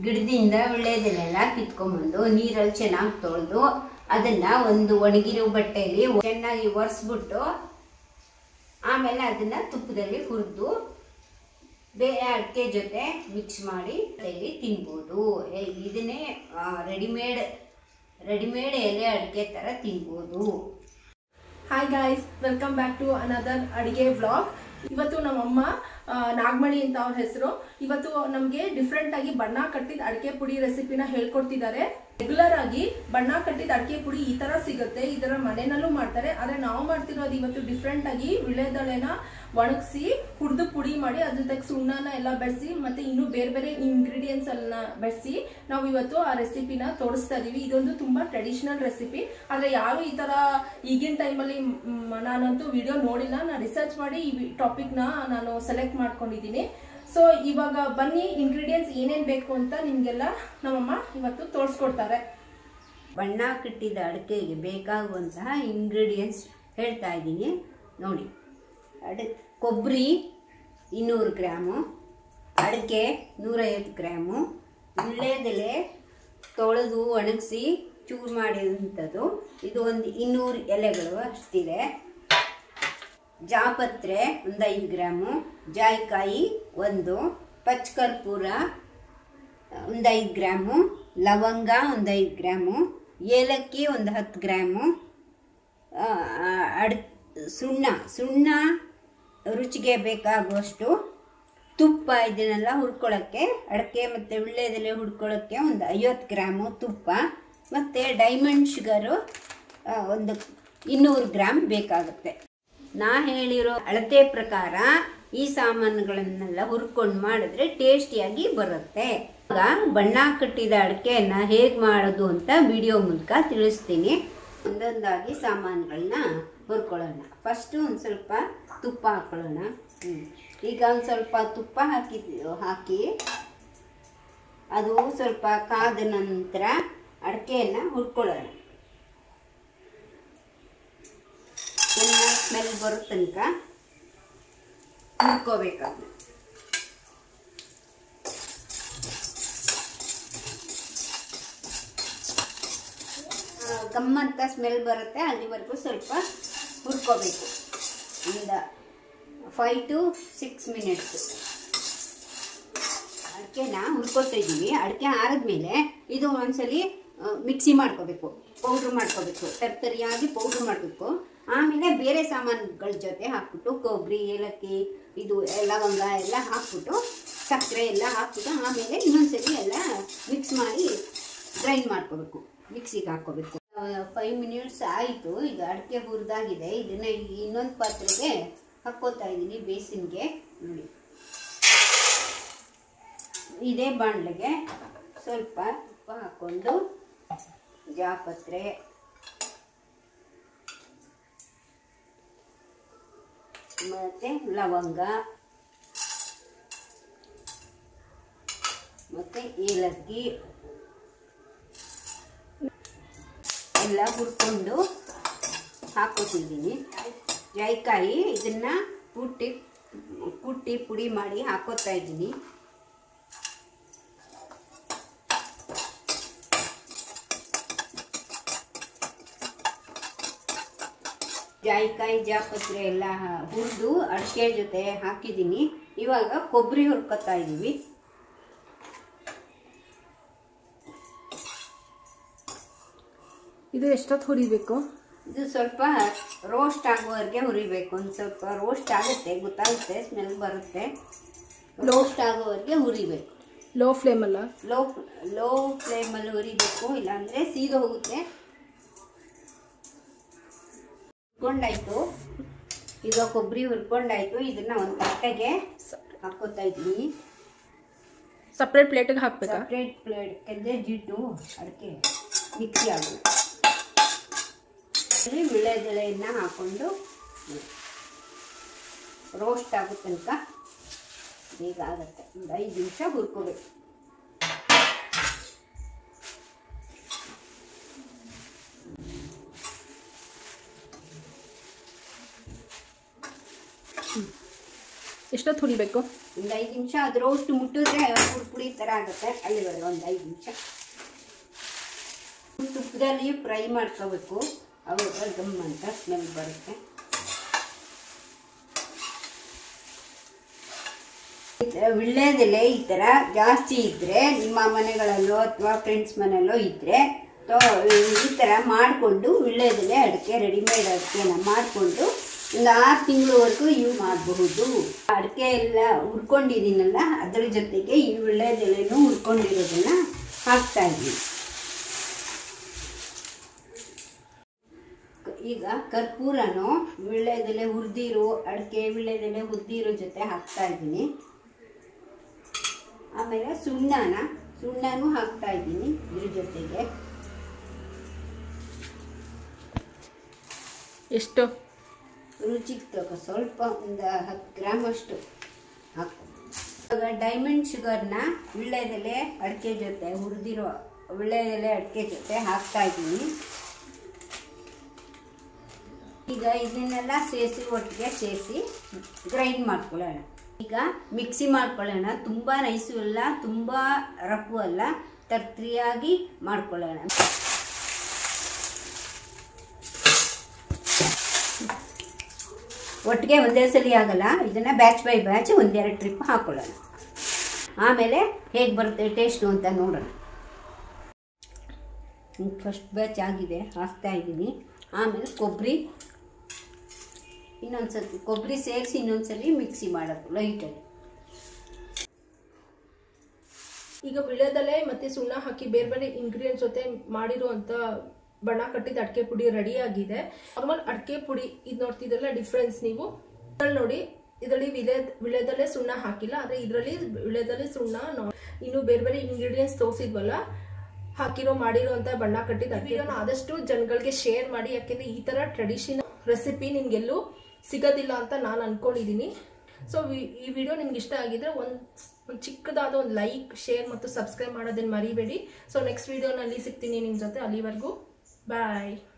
ಗಿಡದಿಂದ ಒಳ್ಳೆಯದನ್ನೆಲ್ಲ ಕಿತ್ಕೊಂಬಂದು ನೀರಲ್ಲಿ ಚೆನ್ನಾಗಿ ತೊಳೆದು ಅದನ್ನ ಒಂದು ಒಣಗಿರೋ ಬಟ್ಟೆಯಲ್ಲಿ ಚೆನ್ನಾಗಿ ಒರೆಸ್ಬಿಟ್ಟು ಆಮೇಲೆ ಅದನ್ನ ತುಪ್ಪದಲ್ಲಿ ಹುರಿದು ಬೇರೆ ಅಡಿಕೆ ಜೊತೆ ಮಿಕ್ಸ್ ಮಾಡಿ ಡೈಲಿ ತಿನ್ಬೋದು ಎ- ಇದನ್ನೇ ರೆಡಿಮೇಡ್ ರೆಡಿಮೇಡ್ ಎಲೆ ಅಡಿಕೆ ಥರ ತಿನ್ಬೋದು hi guys welcome back to another ಅಡಿಗೆ ವ್ಲಾಗ್ ಇವತ್ತು ನಮ್ಮಮ್ಮ ಆ, ನಾಗಮಣಿ ಅಂತ ಅವ್ರ ಹೆಸರು ಇವತ್ತು ನಮಗೆ ಡಿಫ್ರೆಂಟ್ ಆಗಿ ಬಣ್ಣ ಕಟ್ಟಿದ ಅಡಿಕೆ ಪುಡಿ ರೆಸಿಪಿನ ಹೇಳ್ಕೊಡ್ತಿದ್ದಾರೆ ರೆಗ್ಯುಲರ್ ಆಗಿ ಬಣ್ಣ ಕಟ್ಟಿದ ಅಡಿಕೆ ಪುಡಿ ಈ ತರ ಸಿಗುತ್ತೆ ಇದರ ಮನೆಯಲ್ಲೂ ಮಾಡ್ತಾರೆ ಆದ್ರೆ ನಾವು ಮಾಡ್ತಿರೋದು ಇವತ್ತು ಡಿಫ್ರೆಂಟ್ ಆಗಿ ವಿಳೆದಳೆನ ಒಣಗಿಸಿ ಹುರಿದು ಪುಡಿ ಮಾಡಿ ಅದ್ರ ಜೊತೆಗೆ ಸುಣ್ಣನ ಎಲ್ಲ ಬೆಳೆಸಿ ಮತ್ತೆ ಇನ್ನು ಬೇರೆ ಬೇರೆ ಇಂಗ್ರೀಡಿಯೆಂಟ್ಸ್ ಎಲ್ಲ ಬೆಳೆಸಿ ನಾವು ಇವತ್ತು ಆ ರೆಸಿಪಿನ ತೋರಿಸ್ತಾ ಇದೀವಿ ಇದೊಂದು ತುಂಬಾ ಟ್ರೆಡಿಷನಲ್ ರೆಸಿಪಿ ಆದ್ರೆ ಯಾರು ಈ ತರ ಈಗಿನ ಟೈಮಲ್ಲಿ ನಾನಂತೂ ವಿಡಿಯೋ ನೋಡಿಲ್ಲ ನಾನು ರಿಸರ್ಚ್ ಮಾಡಿ ಈ ಟಾಪಿಕ್ನ ನಾನು ಸೆಲೆಕ್ಟ್ ಮಾಡ್ಕೊಂಡಿದ್ದೀನಿ ಸೊ ಇವಾಗ ಬನ್ನಿ ಇಂಗ್ರೀಡಿಯೆಂಟ್ಸ್ ಏನೇನು ಬೇಕು ಅಂತ ನಿಮಗೆಲ್ಲ ನಮ್ಮಮ್ಮ ಇವತ್ತು ತೋರಿಸ್ಕೊಡ್ತಾರೆ ಬಣ್ಣ ಕಟ್ಟಿದ ಅಡಿಕೆಗೆ ಬೇಕಾಗುವಂತಹ ಇಂಗ್ರೀಡಿಯೆಂಟ್ಸ್ ಹೇಳ್ತಾ ಇದ್ದೀನಿ ನೋಡಿ ಅಡ ಕೊಬ್ಬರಿ ಇನ್ನೂರು ಗ್ರಾಮು ಅಡಿಕೆ ನೂರೈವತ್ತು ಗ್ರಾಮು ವೀಳ್ಯದೆಲೆ ತೊಳೆದು ಒಣಗಿಸಿ ಚೂರು ಮಾಡಿದಂಥದ್ದು ಇದು ಒಂದು ಇನ್ನೂರು ಎಲೆಗಳು ಅಷ್ಟಿದೆ ಜಾಪತ್ರೆ ಒಂದು ಐದು ಗ್ರಾಮು ಜಾಯಿಕಾಯಿ ಒಂದು ಪಚ್ಕರ್ಪೂರ ಒಂದು ಐದು ಗ್ರಾಮು ಲವಂಗ ಒಂದು ಐದು ಗ್ರಾಮು ಏಲಕ್ಕಿ ಒಂದು ಹತ್ತು ಗ್ರಾಮು ಆ, ಅಡ್ ಸುಣ್ಣ ಸುಣ್ಣ ರುಚಿಗೆ ಬೇಕಾಗುವಷ್ಟು ತುಪ್ಪ ಇದನ್ನೆಲ್ಲ ಹುರ್ಕೊಳ್ಳೋಕ್ಕೆ ಅಡಿಕೆ ಮತ್ತು ವಿಳ್ಯದೆಲೆ ಹುರ್ಕೊಳ್ಳೋಕ್ಕೆ ಒಂದು ಐವತ್ತು ಗ್ರಾಮು ತುಪ್ಪ ಮತ್ತು ಡೈಮಂಡ್ ಶುಗರು ಆ, ಒಂದು ಇನ್ನೂರು ಗ್ರಾಮ್ ಬೇಕಾಗುತ್ತೆ ನಾ ಹೇಳಿರೋ ಅಳತೆ ಪ್ರಕಾರ ಈ ಸಾಮಾನುಗಳನ್ನೆಲ್ಲ ಹುರ್ಕೊಂಡು ಮಾಡಿದ್ರೆ ಟೇಸ್ಟಿಯಾಗಿ ಬರುತ್ತೆ ಆಗ ಬಣ್ಣ ಕಟ್ಟಿದ ಅಡಿಕೆಯನ್ನ ಹೇಗೆ ಮಾಡೋದು ಅಂತ ವಿಡಿಯೋ ಮೂಲಕ ತಿಳಿಸ್ತೀನಿ ಒಂದೊಂದಾಗಿ ಸಾಮಾನುಗಳನ್ನ ಹುರ್ಕೊಳ್ಳೋಣ ಫಸ್ಟು ಒಂದು ಸ್ವಲ್ಪ ತುಪ್ಪ ಹಾಕ್ಕೊಳ್ಳೋಣ ಹ್ಮ್. ಈಗ ಒಂದು ಸ್ವಲ್ಪ ತುಪ್ಪ ಹಾಕಿ ಹಾಕಿ ಅದು ಸ್ವಲ್ಪ ಕಾದ ನಂತರ ಅಡಿಕೆಯನ್ನು ಹುರ್ಕೊಳ್ಳೋಣ ಚೆನ್ನಾಗಿ ಸ್ಮೆಲ್ ಬರೋ ತನಕ ಹುರ್ಕೋಬೇಕದನ್ನ ಗಮ್ಮಂತ ಸ್ಮೆಲ್ ಬರುತ್ತೆ ಅಲ್ಲಿವರೆಗೂ ಸ್ವಲ್ಪ ಹುರ್ಕೋಬೇಕು ಒಂದು ಫೈವ್ ಟು ಸಿಕ್ಸ್ ಮಿನಿಟ್ಸ್ ಅಡಿಕೆನ ಹುರ್ಕೊತಾ ಇದ್ದೀವಿ ಅಡಿಕೆ ಆರಿದ್ಮೇಲೆ ಇದು ಒಂದ್ಸಲಿ ಆ, ಮಿಕ್ಸಿ ಮಾಡ್ಕೋಬೇಕು ಪೌಡ್ರ್ ಮಾಡ್ಕೋಬೇಕು ತರ್ತರಿಯಾಗಿ ಪೌಡ್ರ್ ಮಾಡಬೇಕು ಆಮೇಲೆ ಬೇರೆ ಸಾಮಾನುಗಳ ಜೊತೆ ಹಾಕ್ಬಿಟ್ಟು ಕೊಬ್ಬರಿ ಏಲಕ್ಕಿ ಇದು ಲವಂಗ ಎಲ್ಲ ಹಾಕ್ಬಿಟ್ಟು ಸಕ್ಕರೆ ಎಲ್ಲ ಹಾಕ್ಬಿಟ್ಟು ಆಮೇಲೆ ಇನ್ನೊಂದ್ಸಲಿ ಎಲ್ಲ ಮಿಕ್ಸ್ ಮಾಡಿ ಗ್ರೈಂಡ್ ಮಾಡ್ಕೋಬೇಕು ಮಿಕ್ಸಿಗೆ ಹಾಕ್ಕೋಬೇಕು ಫೈವ್ ಮಿನಿಟ್ಸ್ ಆಯಿತು ಈಗ ಅಡಿಕೆ ಹುರಿದಾಗಿದೆ ಇದನ್ನ ಈಗ ಇನ್ನೊಂದು ಪಾತ್ರೆಗೆ ಹಾಕ್ಕೋತಾ ಇದ್ದೀನಿ ಬೇಸಿನ್ಗೆ ನೋಡಿ ಇದೇ ಬಾಣಲೆಗೆ ಸ್ವಲ್ಪ ತುಪ್ಪ ಹಾಕ್ಕೊಂಡು ಜಾಪತ್ರೆ ಮತ್ತು ಲವಂಗ ಮತ್ತು ಏಲಕ್ಕಿ ಎಲ್ಲ ಹುರ್ಕೊಂಡು ಹಾಕೋತಿದ್ದೀನಿ ಜಾಯಿಕಾಯಿ ಇದನ್ನು ಕುಟ್ಟಿ ಕುಟ್ಟಿ ಪುಡಿ ಮಾಡಿ ಹಾಕೋತಾ ಇದ್ದೀನಿ ಜಾಯಿಕಾಯಿ ಜಾಪತ್ರೆ ಎಲ್ಲ ಹುರಿದು ಅಡಿಕೆ ಜೊತೆ ಹಾಕಿದ್ದೀನಿ ಇವಾಗ ಕೊಬ್ಬರಿ ಹುರ್ಕೊತಾ ಇದ್ದೀವಿ ಇದು ಎಷ್ಟೊತ್ತು ಹುರಿಬೇಕು ಇದು ಸ್ವಲ್ಪ ರೋಸ್ಟ್ ಆಗುವವರೆಗೆ ಹುರಿಬೇಕು ಒಂದು ಸ್ವಲ್ಪ ರೋಸ್ಟ್ ಆಗುತ್ತೆ ಗೊತ್ತಾಗುತ್ತೆ ಸ್ಮೆಲ್ ಬರುತ್ತೆ ರೋಸ್ಟ್ ಆಗೋವರೆಗೆ ಹುರಿಬೇಕು ಲೋ ಫ್ಲೇಮಲ್ಲ ಲೋ ಲೋ ಫ್ಲೇಮಲ್ಲಿ ಹುರಿಬೇಕು ಇಲ್ಲಾಂದರೆ ಸೀದು ಹೋಗುತ್ತೆ ಹುರ್ಕೊಂಡಾಯ್ತು ಈಗ ಕೊಬ್ಬರಿ ಹುರ್ಕೊಂಡಾಯ್ತು ಇದನ್ನ ಒಂದು ತಟ್ಟೆಗೆ ಹಾಕೋತಾ ಇದ್ದೀನಿ ಸಪ್ರೇಟ್ ಪ್ಲೇಟಿಗೆ ಹಾಕ್ಬೇಕಾ ಸಪ್ರೇಟ್ ಪ್ಲೇಟ್ ಕೆಂದೆ ಜಿಡ್ಡು ಅಡಿಕೆ ಮಿಕ್ಸಿ ಆಗುತ್ತೆ ಅಲ್ಲಿ ವಿಳೆದೆಲೆಯನ್ನು ಹಾಕ್ಕೊಂಡು ರೋಸ್ಟ್ ಆಗೋ ತನಕ ಬೇಗ ಆಗುತ್ತೆ ಒಂದು ಐದು ನಿಮಿಷ ಹುರ್ಕೋಬೇಕು ಎಷ್ಟು ಎಷ್ಟೊತ್ತು ಹುರಿಬೇಕು ಒಂದು ಐದು ನಿಮಿಷ ಅದು ರೋಸ್ಟ್ ಮುಟ್ಟಿದ್ರೆ ಪುಡಿ ಪುಡಿ ಥರ ಆಗುತ್ತೆ ಅಲ್ಲಿವರೆಗೆ ಒಂದು ಐದು ನಿಮಿಷ ತುಪ್ಪದಲ್ಲಿ ಫ್ರೈ ಮಾಡ್ಕೋಬೇಕು ಅವಾಗ ಗಮ್ ಅಂತ ಸ್ಮೆಲ್ ಬರುತ್ತೆ ಈ ಥರ ವಿಳ್ಳೆದೆಲೆ ಈ ಥರ ಜಾಸ್ತಿ ಇದ್ದರೆ ನಿಮ್ಮ ಮನೆಗಳಲ್ಲೋ ಅಥವಾ ಫ್ರೆಂಡ್ಸ್ ಮನೆಯಲ್ಲೋ ಇದ್ದರೆ ಈ ಥರ ಮಾಡಿಕೊಂಡು ವಿಳ್ಳೆದೆಲೆ ಅಡಿಕೆ ರೆಡಿಮೇಡ್ ಅಡಿಕೆನ ಮಾಡಿಕೊಂಡು ಒಂದು ಆರು ತಿಂಗಳವರೆಗೂ ಯೂಸ್ ಮಾಡಬಹುದು ಅಡಿಕೆ ಎಲ್ಲ ಹುರ್ಕೊಂಡಿದ್ದೀನಲ್ಲ ಅದ್ರ ಜೊತೆಗೆ ಈ ವಿಳ್ಳೆದೆಲೆನೂ ಹುರ್ಕೊಂಡಿರೋದನ್ನ ಹಾಕ್ತಾ ಇದ್ದೀನಿ ಈಗ ಕರ್ಪೂರನು ವಿಳ್ಳೆದೆಲೆ ಹುರಿದಿರೋ ಅಡಿಕೆ ವಿಳ್ಳೆದೆಲೆ ಹುರಿದಿರೋ ಜೊತೆ ಹಾಕ್ತಾ ಇದ್ದೀನಿ ಆಮೇಲೆ ಸುಣ್ಣನ ಸುಣ್ಣನೂ ಹಾಕ್ತಾ ಇದ್ದೀನಿ ಇದ್ರ ಜೊತೆಗೆ ಎಷ್ಟು ರುಚಿಗೆ ತಗೋ ಸ್ವಲ್ಪ ಒಂದು ಹತ್ತು ಗ್ರಾಮ್ ಅಷ್ಟು ಹಾಕು ಇವಾಗ ಡೈಮಂಡ್ ಶುಗರ್ನ ವಿಳ್ಳೆದೆಲೆ ಅಡಿಕೆ ಜೊತೆ ಹುರಿದಿರೋ ವಿಳ್ಳೆದೆಲೆ ಅಡಿಕೆ ಜೊತೆ ಹಾಕ್ತಾ ಇದ್ದೀನಿ ಈಗ ಇದನ್ನೆಲ್ಲ ಸೇರಿಸಿ ಒಟ್ಟಿಗೆ ಸೇರಿಸಿ ಗ್ರೈಂಡ್ ಮಾಡ್ಕೊಳ್ಳೋಣ ಈಗ ಮಿಕ್ಸಿ ಮಾಡ್ಕೊಳ್ಳೋಣ ತುಂಬ ನೈಸು ಅಲ್ಲ ತುಂಬ ರಫು ಅಲ್ಲ ತರ್ತ್ರಿಯಾಗಿ ಮಾಡ್ಕೊಳ್ಳೋಣ ಒಟ್ಟಿಗೆ ಒಂದೇ ಸಲ ಆಗಲ್ಲ ಇದನ್ನು ಬ್ಯಾಚ್ ಬೈ ಬ್ಯಾಚ್ ಒಂದೆರಡು ಟ್ರಿಪ್ ಹಾಕ್ಕೊಳ್ಳೋಣ ಆಮೇಲೆ ಹೇಗೆ ಬರುತ್ತೆ ಟೇಸ್ಟು ಅಂತ ನೋಡೋಣ ಫಸ್ಟ್ ಬ್ಯಾಚ್ ಆಗಿದೆ ಹಾಕ್ತಾ ಇದ್ದೀನಿ ಆಮೇಲೆ ಕೊಬ್ಬರಿ ಇನ್ನೊಂದು ಸರ್ತಿ ಕೊಬ್ಬರಿ ಸೇರಿಸಿ ಇನ್ನೊಂದ್ಸಲಿ ಮಿಕ್ಸಿ ಮಾಡೋದು ಲೈಟಾಗಿ ಈಗ ವಿಳ್ಯದೆಲೆ ಮತ್ತೆ ಸುಣ್ಣ ಹಾಕಿ ಬೇರೆ ಬೇರೆ ಇಂಗ್ರೀಡಿಯೆಂಟ್ಸ್ ಜೊತೆ ಮಾಡಿರುವಂತ ಬಣ್ಣ ಕಟ್ಟಿದ ಅಡಿಕೆ ಪುಡಿ ರೆಡಿ ಆಗಿದೆ ನಾರ್ಮಲ್ ಅಡಿಕೆ ಪುಡಿ ಇದು ನೋಡ್ತಿದ್ರಲ್ಲ ಡಿಫ್ರೆನ್ಸ್ ನೀವು ಇದ್ರಲ್ಲಿ ನೋಡಿ ಇದರಲ್ಲಿ ವಿಳೆ ವಿಳೆದಲ್ಲೇ ಸುಣ್ಣ ಹಾಕಿಲ್ಲ ಆದ್ರೆ ಇದರಲ್ಲಿ ವಿಳೆದಲ್ಲೇ ಸುಣ್ಣ ನಾ- ಇನ್ನು ಬೇರೆ ಬೇರೆ ಇಂಗ್ರೀಡಿಯೆಂಟ್ಸ್ ತೋರಿಸಿದ್ವಲ್ಲ ಹಾಕಿರೋ ಮಾಡಿರೋಂಥ ಬಣ್ಣ ಕಟ್ಟಿದ ವಿಡಿಯೋನ ಆದಷ್ಟು ಜನಗಳಿಗೆ ಶೇರ್ ಮಾಡಿ ಯಾಕೆಂದ್ರೆ ಈ ತರ ಟ್ರೆಡಿಷನಲ್ ರೆಸಿಪಿ ನಿಮ್ಗೆಲ್ಲೂ ಸಿಗೋದಿಲ್ಲ ಅಂತ ನಾನು ಅನ್ಕೊಂಡಿದ್ದೀನಿ ಸೊ ಈ ವಿಡಿಯೋ ನಿಮ್ಗೆ ಇಷ್ಟ ಆಗಿದ್ರೆ ಒಂದು ಒಂದು ಚಿಕ್ಕದಾದ ಒಂದು ಲೈಕ್ ಶೇರ್ ಮತ್ತು ಸಬ್ಸ್ಕ್ರೈಬ್ ಮಾಡೋದನ್ನ ಮರಿಬೇಡಿ ಸೊ ನೆಕ್ಸ್ಟ್ ವಿಡಿಯೋನಲ್ಲಿ ಸಿಗ್ತೀನಿ ನಿಮ್ಮ ಜೊತೆ ಅಲ್ಲಿವರೆಗೂ ಬಾಯ್